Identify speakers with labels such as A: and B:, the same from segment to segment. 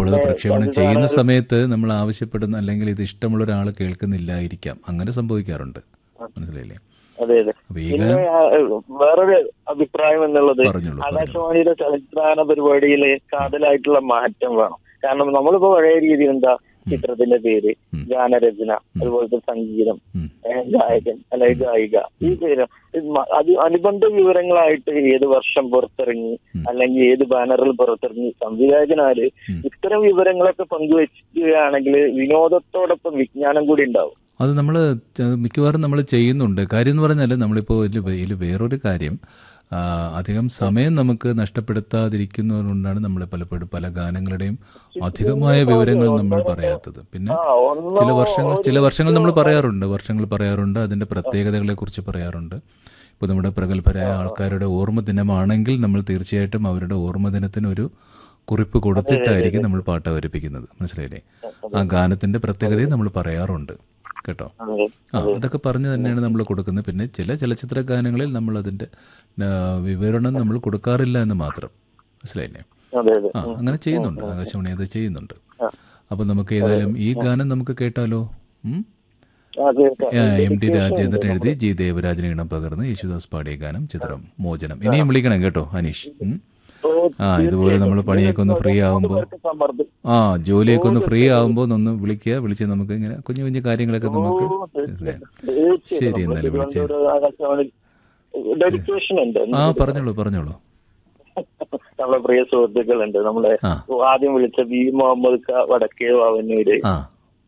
A: നമ്മളത് പ്രക്ഷേപണം ചെയ്യുന്ന സമയത്ത് നമ്മൾ ആവശ്യപ്പെടുന്ന അല്ലെങ്കിൽ ഇത് ഇഷ്ടമുള്ള ഒരാൾ കേൾക്കുന്നില്ലായിരിക്കാം അങ്ങനെ സംഭവിക്കാറുണ്ട് മനസ്സിലായില്ലേ
B: അതെ അതെ
A: അപ്പൊ ഈ
B: പിന്നെ ആ, വേറൊരു അഭിപ്രായം എന്നുള്ളത്
A: പറഞ്ഞോളൂ,
B: ആകാശവാണിയുടെ ചലച്ചിത്രാന പരിപാടിയില് കാതലായിട്ടുള്ള മാറ്റം വേണം കാരണം നമ്മളിപ്പോ പഴയ രീതിയിൽ എന്താ ചിത്രത്തിന്റെ പേര് ഗാനരചന അതുപോലത്തെ സംഗീതം
A: ഉം.
B: ഏ, ഗായകൻ അല്ലെങ്കിൽ ഗായിക ഈ പേര് ഇത് മ- അത് അനുബന്ധ വിവരങ്ങളായിട്ട് ഏത് വർഷം പുറത്തിറങ്ങി അല്ലെങ്കിൽ ഏത് ബാനറിൽ പുറത്തിറങ്ങി സംവിധായകനാല് ഇത്തരം വിവരങ്ങളൊക്കെ പങ്കുവെക്കുകയാണെങ്കിൽ വിനോദത്തോടൊപ്പം വിജ്ഞാനം കൂടി ഉണ്ടാവും
A: അത് നമ്മൾ മിക്കവാറും നമ്മൾ ചെയ്യുന്നുണ്ട് കാര്യം എന്ന് പറഞ്ഞാൽ നമ്മളിപ്പോൾ ഇതിൽ ഇതിൽ വേറൊരു കാര്യം ആ, അധികം സമയം നമുക്ക് നഷ്ടപ്പെടുത്താതിരിക്കുന്നതുകൊണ്ടാണ് നമ്മൾ പലപ്പോഴും പല ഗാനങ്ങളുടെയും അധികമായ വിവരങ്ങൾ നമ്മൾ പറയാത്തത് പിന്നെ
B: ആ ഒന്നോ
A: ചില വർഷങ്ങൾ ചില വർഷങ്ങൾ നമ്മൾ പറയാറുണ്ട് വർഷങ്ങൾ പറയാറുണ്ട് അതിൻ്റെ പ്രത്യേകതകളെ കുറിച്ച് പറയാറുണ്ട് ഇപ്പോൾ നമ്മുടെ പ്രഗത്ഭരായ ആൾക്കാരുടെ ഓർമ്മ ദിനമാണെങ്കിൽ നമ്മൾ തീർച്ചയായിട്ടും അവരുടെ ഓർമ്മ ദിനത്തിന് ഒരു കുറിപ്പ് കൊടുത്തിട്ടായിരിക്കും നമ്മൾ പാട്ട് അവതരിപ്പിക്കുന്നത് മനസ്സിലായില്ലേ ആ ഗാനത്തിന്റെ പ്രത്യേകതയും നമ്മൾ പറയാറുണ്ട് കേട്ടോ
B: അതെ.
A: ആ അതൊക്കെ പറഞ്ഞു തന്നെയാണ് നമ്മൾ കൊടുക്കുന്നത് പിന്നെ ചില ചലച്ചിത്ര ഗാനങ്ങളിൽ നമ്മൾ അതിന്റെ ആ, വിവരണം നമ്മൾ കൊടുക്കാറില്ല എന്ന് മാത്രം മനസ്സിലായില്ലേ
B: അതെ അതെ
A: ആ അങ്ങനെ ചെയ്യുന്നുണ്ട് ആകാശവാണി അത് ചെയ്യുന്നുണ്ട് അപ്പൊ നമുക്ക് ഏതായാലും ഈ ഗാനം നമുക്ക് കേട്ടാലോ ഉം?
B: അതെ
A: ആ, എം ടി രാജേന്ദ്രൻ എഴുതി ജി ദേവരാജന് ഇണം പകർന്ന് യേശുദാസ് പാടിയ ഗാനം ചിത്രം മോചനം ഇനിയും വിളിക്കണം കേട്ടോ അനീഷ് ഉം?
B: ഓ,
A: ആ ഇതുപോലെ നമ്മൾ പണിയൊക്കെ ഒന്ന് ഫ്രീ ആവുമ്പോൾ
B: സമ്മർദ്ദം
A: ആ ജോലിയൊക്കെ ഒന്ന് ഫ്രീ ആവുമ്പോൾ ഒന്ന് വിളിക്കുക വിളിച്ച് നമുക്ക് ഇങ്ങനെ കുഞ്ഞു കുഞ്ഞു കാര്യങ്ങളൊക്കെ നമുക്ക് ഇല്ലേ? ശരി എന്നാലും വിളിച്ചേ
B: ഡെഡിക്കേഷൻ ഉണ്ട്
A: ആ പറഞ്ഞോളൂ പറഞ്ഞോളൂ
B: നമ്മളെ പ്രിയ സുഹൃത്തുക്കളുണ്ട് നമ്മളെ
A: ആ.
B: ആദ്യം വിളിച്ച വി മുഹമ്മദ് ക വടക്കേ വാവന്നൂര്
A: ആ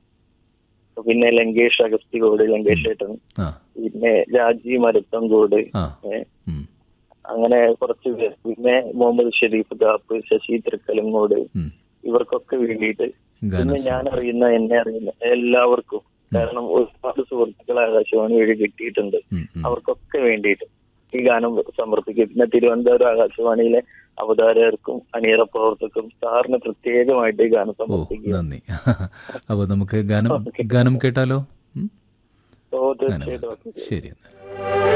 B: പിന്നെ ലങ്കേഷ് അഗസ്തികോട് ലങ്കേഷ് ഏട്ടൻ
A: ആ
B: പിന്നെ രാജി മരുത്തങ്കോട്
A: ആ
B: ഏ,
A: ഉം,
B: അങ്ങനെ കുറച്ച് പേർ പിന്നെ മുഹമ്മദ് ഷെരീഫ് കാപ്പ് ശശി തൃക്കലങ്ങോട്
A: ഉം.
B: ഇവർക്കൊക്കെ വേണ്ടിയിട്ട്
A: ഗാനം
B: പിന്നെ ഞാൻ അറിയുന്ന എന്നെ അറിയുന്ന എല്ലാവർക്കും കാരണം ഒരുപാട് സുഹൃത്തുക്കളെ ആകാശവാണി വഴി കിട്ടിയിട്ടുണ്ട്
A: ഉം, ഉം.
B: അവർക്കൊക്കെ വേണ്ടിയിട്ട് ഈ ഗാനം സമർപ്പിക്കും പിന്നെ തിരുവനന്തപുരം ആകാശവാണിയിലെ അവതാരകർക്കും അണിയറ പ്രവർത്തകർക്കും സാറിന് പ്രത്യേകമായിട്ട് ഈ ഗാനം
A: ഓ
B: സമർപ്പിക്കുക
A: നന്ദി അപ്പോൾ നമുക്ക് ഗാനം ഗാനം കേട്ടാലോ ഉം?
B: ഓ തീർച്ചയായിട്ടും
A: ശരി എന്നാൽ